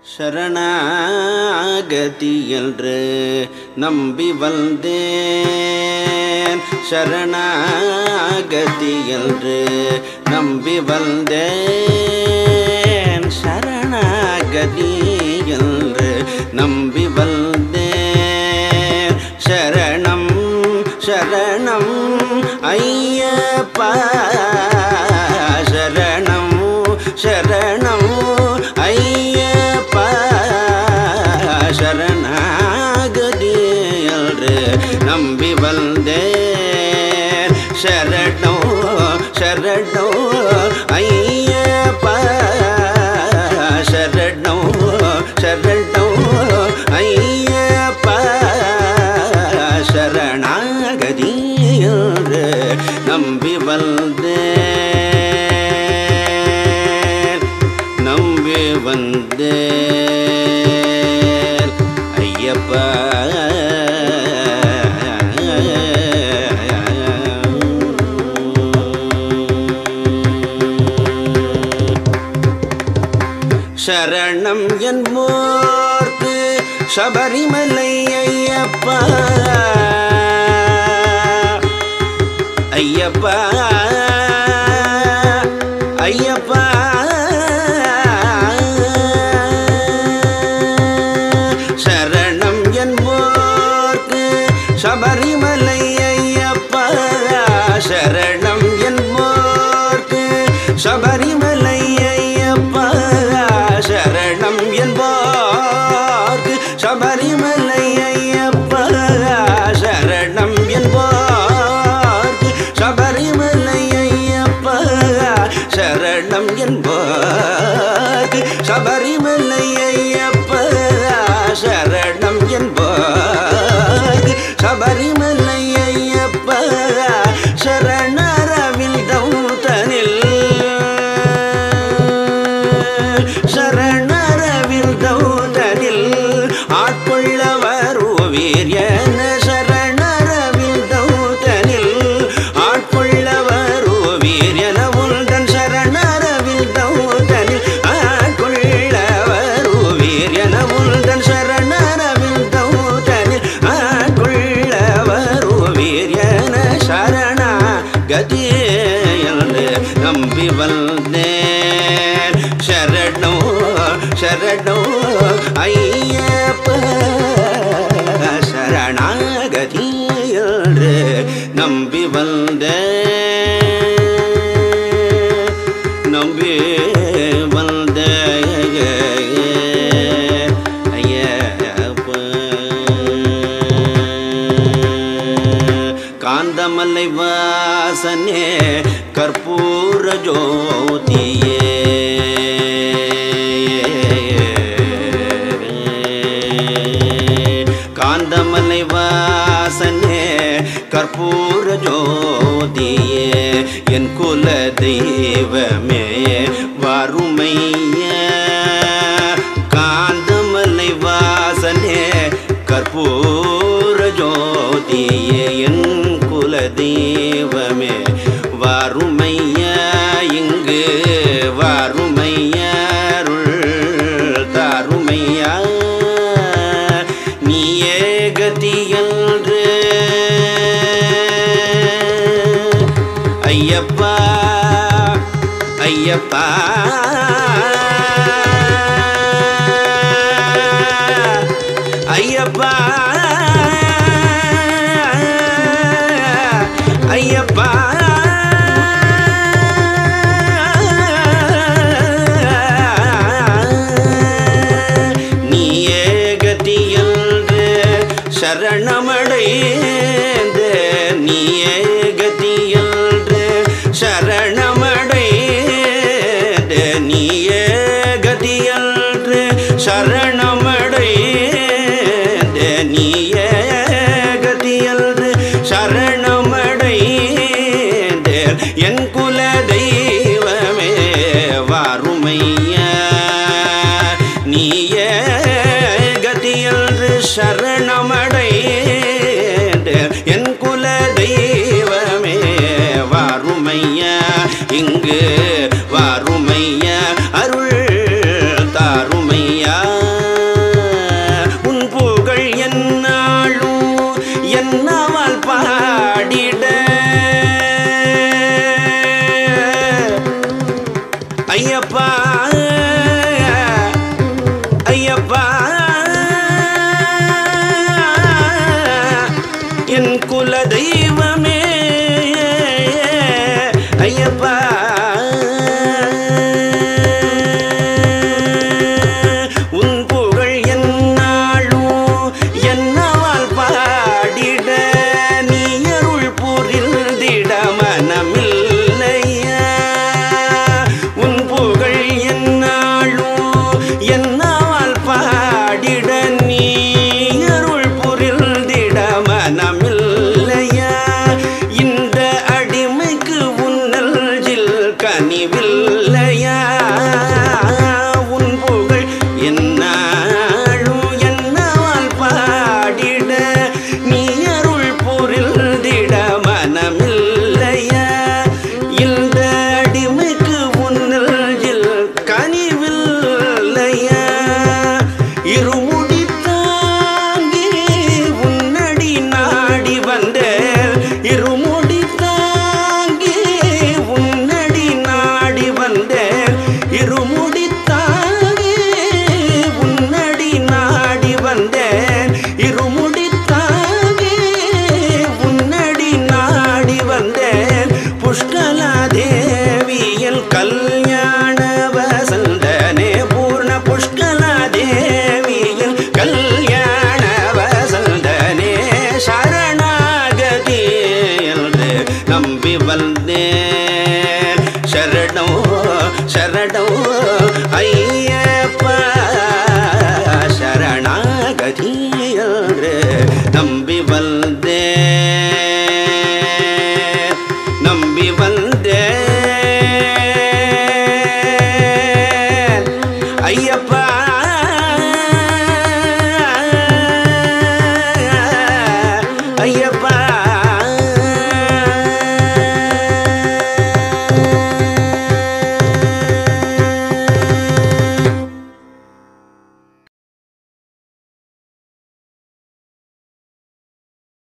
சரணாகதி என்று நம்பி வந்தேன் சரணாகதி என்று நம்பி வந்தேன் சரணாகதி என்று நம்பி வந்தேன் சரணம் சரணம் ஐயப்பா சரணம் சரணம் ஐயப்பா சரணாகதி என்று நம்பி வந்தேன் சரணோ சரணோ ஐயப்பா சரணோ சரணோ ஐயப்பா சரணாகதி என்று நம்பி வந்தேன் நம்பி வந்தேன் ஐயப்பா சரணம் என்போர்க்கு சபரிமலை ஐயப்பா ஐயப்பா ஐயப்பா சரணம் என்போர்க்கு சபரிமலை ஐயப்பா சரணம் என்போர்க்கு சபரிமலை ஐயப்பா சரணம் என்போர்க்கு சபரிமலை ஐயப்பா சரணம் என்போர்க்கு சபரிமலை ஐயப்பா சரணம் என்போர்க்கு சபரிமலை ஐயப்பா சரணம் என்போர்க்கு சபரிமலை ஐயப்பா சரணரவில் தௌதனில் சரணரவில் தௌதனில் ஆட்கொள்ள வருவீர் என சரணரவில் தௌதனில் ஆட்கொள்ள வருவீர் என உந்தன் சரணரவில் தௌதனில் ஆட்கொள்ள வருவீர் என உந்தன் சரணரவில் தௌதனில் ஆட்கொள்ள வருவீர் என சரணா கதி என்று நம்பி வந்தேன் சரணோ சரணோ ஐயப்ப சரணாகதி என்று நம்பி வந்தேன் நம்பி வந்த காந்தமலை வாசனே கற்பூர ஜோதியே காந்தமலை வாசனே கற்பூர ஜோதியே என் குல தெய்வமே வறுமைய காந்தமலை வாசனே கற்பூர ஜோதியே என் குல தெய்வமே வறுமைய இங்கு வறுமைய அருள் தருமையா நீயே கதி என்று ஐயப்பா ஐயப்பா ஐயப்பா ஐயப்பா நீயே கதி என்று சரணமடைந்து நீயே கதி என்று சரணமடைந்து நீயே கதி என்று சரணமடைந்து நீயே கதி என்று சரணமடைந்து என் குல தெய்வமே வாருமைய நீயே கதி என்று சரணமடைந்து என் குல தெய்வமே வாருமைய இங்கு வாருமைய அருள் தாருமையா கனிவில்லையா உன் புகழ் என்னாலும் என்னவால் பாடிட நீ அருள் புரிந்திட மனமில்லையா இந்த அடிமைக்கு உன்னில் கனிவில்லையா இருமுடி தாங்கி உன்னடி நாடி வந்தேன் இருமுடி தாங்கி உன்னடி நாடி வந்தேன் இருமுடி தாங்கி உன்னடி நாடி வந்தேன் இருமுடி தாங்கி உன்னடி நாடி வந்தேன் புஷ்கலா தேவியல் கல்யாண வசந்தனே பூர்ண புஷ்கலா தேவியல் கல்யாண வசந்தனே சரணாகதி என்று நம்பி வந்தேன் சரணோ சரணோ ஐயப்பா சரணாகதி என்று நம்பி வந்தேன் நம்பி வந்தேன் ஐயப்பா